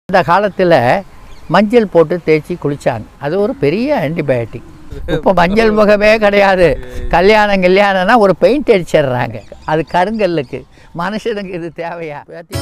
அந்த காலத்தில் மஞ்சள் போட்டு தேய்ச்சி குளிச்சாங்க அது ஒரு பெரிய ஆன்டிபயோட்டிக் இப்போ மஞ்சள் முகமே கிடையாது கல்யாணம் கல்யாணம்னா ஒரு பெயிண்ட் அடிச்சிடுறாங்க அது கருங்கல்லுக்கு மனுஷனுக்கு இது தேவையா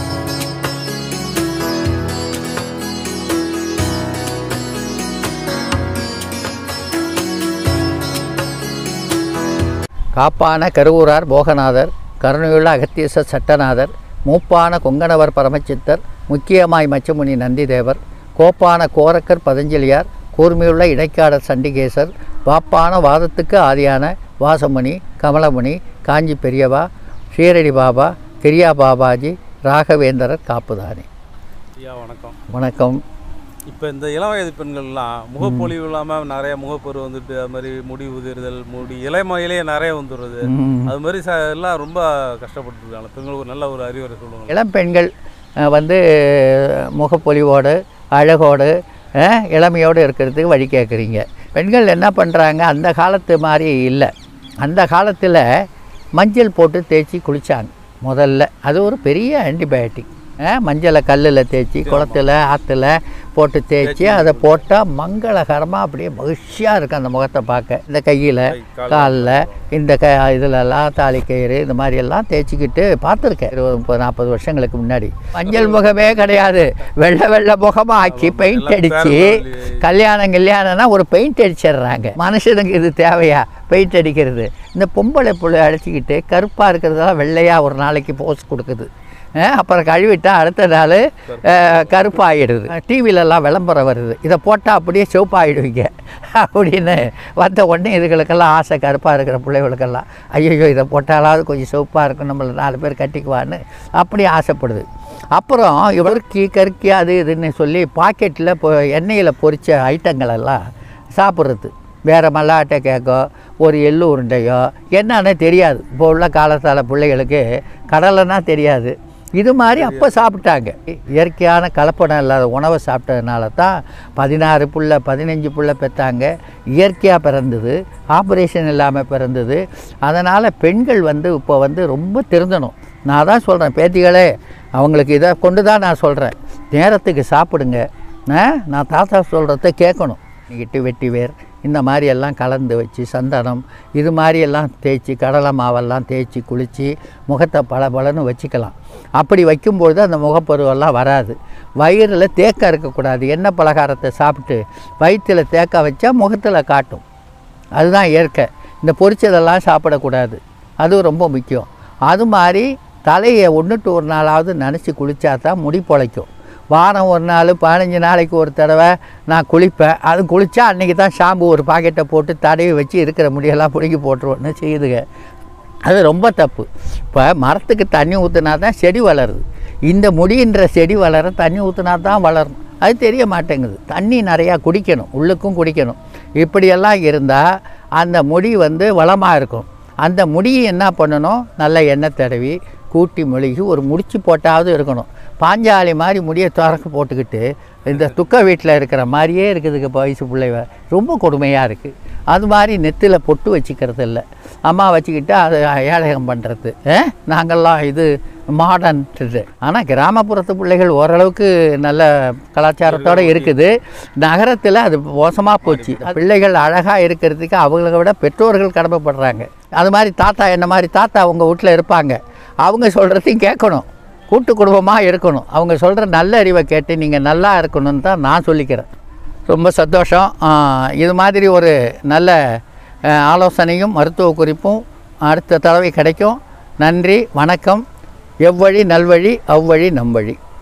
காப்பான கருவூரார் போகநாதர் கருணையுள்ள அகத்தீச சட்டநாதர் மூப்பான கொங்கணவர் பரமச்சித்தர் முக்கியமாய் மச்சமுனி நந்திதேவர் கோப்பான கோரக்கர் பதஞ்சலியார் கூர்மையுள்ள இடைக்காடர் சண்டிகேசர் வாப்பான வாதத்துக்கு ஆதியான வாசமுனி கமலமுனி காஞ்சி பெரியவா ஷீரடி பாபா கிரியா பாபாஜி ராகவேந்திரர் காப்புதானே ஐயா வணக்கம் வணக்கம் இப்போ இந்த இளம் வயது பெண்கள்லாம் முகப்பொலிவு இல்லாமல் நிறைய முகப்பரு வந்துட்டு அது மாதிரி முடி உதிர்தல் முடி இளமையிலேயே நிறைய வந்துடுறது ம். அது மாதிரி ச எல்லாம் ரொம்ப கஷ்டப்பட்டுருக்காங்க பெண்களுக்கு ஒரு நல்ல ஒரு அறிவுரை சொல்லுவாங்க இளம் பெண்கள் அஹ், வந்து முகப்பொலிவோடு அழகோடு அஹ், இளமையோடு இருக்கிறதுக்கு வழி கேட்குறீங்க பெண்கள் என்ன பண்ணுறாங்க அந்த காலத்து மாதிரி இல்லை அந்த காலத்தில் மஞ்சள் போட்டு தேய்ச்சி குளித்தாங்க முதல்ல அது ஒரு பெரிய ஆன்டிபயோட்டிக் மஞ்சளை கல்லில் தேய்ச்சி குளத்துல ஆற்றுல போட்டு தேய்ச்சி அதை போட்டால் மங்களகரமாக அப்படியே மகிழ்ச்சியாக இருக்கும் அந்த முகத்தை பார்க்க இந்த கையில் கை, கால். காலில் இந்த க இதிலெல்லாம் தாலி கயிறு இந்த மாதிரி எல்லாம் தேய்ச்சிக்கிட்டு பார்த்துருக்கேன் இருபது முப்பது நாற்பது வருஷங்களுக்கு முன்னாடி மஞ்சள் முகமே கிடையாது வெள்ளை வெள்ளை முகமாக ஆக்கி பெயிண்ட் எல்லாம் அடித்து பேர் சொல்லி. கல்யாணம் கல்யாணம்னா ஒரு பெயிண்ட் அடிச்சிடுறாங்க மனுஷனுக்கு இது தேவையா பெயிண்ட் அடிக்கிறது இந்த பொம்பளை புள்ளை அடிச்சுக்கிட்டு கருப்பாக இருக்கிறதெல்லாம் வெள்ளையாக ஒரு நாளைக்கு போஸ் கொடுக்குது அஹ் அப்புறம் கழுவிட்டா அடுத்த நாள் கருப்பாகிடுது டிவிலெல்லாம் விளம்பரம் வருது இதை போட்டால் அப்படியே சிவப்பாகிடுவீங்க அப்படின்னு வந்த உடனே இதுகளுக்கெல்லாம் ஆசை கருப்பாக இருக்கிற பிள்ளைகளுக்கெல்லாம் ஐயோ இதை போட்டாலாவது கொஞ்சம் சிவப்பாக இருக்கும் நம்மளை நாலு பேர் கட்டிக்குவான்னு அப்படி ஆசைப்படுது அப்புறம் இவருக்கு கருக்கி அது இதுன்னு சொல்லி பாக்கெட்டில் பொ எண்ணெயில் பொரித்த ஐட்டங்கள் எல்லாம் சாப்பிட்றது வேறு மல்லாட்டை கேக்கோ ஒரு எள்ளு உருண்டையோ என்னன்னு தெரியாது இப்போ உள்ள காலத்தால் பிள்ளைகளுக்கு கடலைன்னா தெரியாது இது மாதிரி அப்போ சாப்பிட்டாங்க இயற்கையான கலப்படம் இல்லாத உணவை சாப்பிட்டதுனால தான் பதினாறு புள்ள பதினஞ்சு புள்ள பெற்றாங்க இயற்கையாக பிறந்தது ஆப்ரேஷன் இல்லாமல் பிறந்தது அதனால் பெண்கள் வந்து இப்போ வந்து ரொம்ப திருந்தணும் நான் தான் சொல்கிறேன் பேத்திகளே அவங்களுக்கு இதை கொண்டு தான் நான் சொல்கிறேன் நேரத்துக்கு சாப்பிடுங்க ஆ? நான் தாத்தா சொல்கிறத கேட்கணும் இட்டு வெட்டி வேர் இந்த மாதிரி எல்லாம் கலந்து வச்சு சந்தனம் இது மாதிரி எல்லாம் தேய்ச்சி கடலை மாவெல்லாம் தேய்ச்சி குளித்து முகத்தை பளபளன்னு வச்சுக்கலாம் அப்படி வைக்கும்பொழுது அந்த முகப்பருவெல்லாம் வராது வயிறில் தேக்கம் இருக்கக்கூடாது எண்ணெய் பலகாரத்தை சாப்பிட்டு வயிற்றில் தேக்க வச்சா முகத்தில் காட்டும் அதுதான் இயற்கை இந்த பொரிச்சதெல்லாம் சாப்பிடக்கூடாது அதுவும் ரொம்ப முக்கியம் அது மாதிரி தலையை ஒன்றுட்டு ஒரு நாளாவது நினச்சி குளித்தா தான் முடி பொழைக்கும் வாரம் ஒரு நாள் பதினஞ்சு நாளைக்கு ஒரு தடவை நான் குளிப்பேன் அது குளித்தா அன்றைக்கி தான் ஷாம்பு ஒரு பாக்கெட்டை போட்டு தடவி வச்சு இருக்கிற முடியெல்லாம் பிடுங்கி போட்டுருவோன்னு செய்யுதுங்க அது ரொம்ப தப்பு இப்போ மரத்துக்கு தண்ணி ஊற்றினா தான் செடி வளருது இந்த முடின்ற செடி வளர தண்ணி ஊற்றினா தான் வளரும் அது தெரிய மாட்டேங்குது தண்ணி நிறையா குடிக்கணும் உள்ளுக்கும் குடிக்கணும் இப்படியெல்லாம் இருந்தால் அந்த முடி வந்து வளமாக இருக்கும் அந்த முடியை என்ன பண்ணணும் நல்ல எண்ணெய் தடவி கூட்டி மொழிகி ஒரு முடிச்சு போட்டாவது இருக்கணும் பாஞ்சாலி மாதிரி முடியை திறக்க போட்டுக்கிட்டு இந்த துக்க வீட்டில் இருக்கிற மாதிரியே இருக்குதுங்க இப்போ வயசு பிள்ளைவ ரொம்ப கொடுமையாக இருக்குது அது மாதிரி நெத்தியில் பொட்டு வச்சுக்கிறது இல்லை அம்மா வச்சுக்கிட்டு அதை ஏழகம் பண்ணுறது நாங்கள்லாம் இது மாடர்ன் இது ஆனால் கிராமப்புறத்து பிள்ளைகள் ஓரளவுக்கு நல்ல கலாச்சாரத்தோடு இருக்குது நகரத்தில் அது மோசமாக போச்சு பிள்ளைகள் அழகாக இருக்கிறதுக்கு அவங்கள விட பெற்றோர்கள் கடமைப்படுறாங்க அது மாதிரி தாத்தா என்ன மாதிரி தாத்தா அவங்க வீட்டில் இருப்பாங்க அவங்க சொல்கிறதையும் கேட்கணும் கூட்டு குடும்பமாக இருக்கணும் அவங்க சொல்கிற நல்ல அறிவை கேட்டு நீங்கள் நல்லா இருக்கணும்னு தான் நான் சொல்லிக்கிறேன் ரொம்ப சந்தோஷம் ஆ, இது மாதிரி ஒரு நல்ல அ, ஆலோசனையும் மருத்துவ குறிப்பும் அடுத்த தடவை கிடைக்கும் நன்றி வணக்கம் எவ்வழி நல்வழி அவ்வழி நம்வழி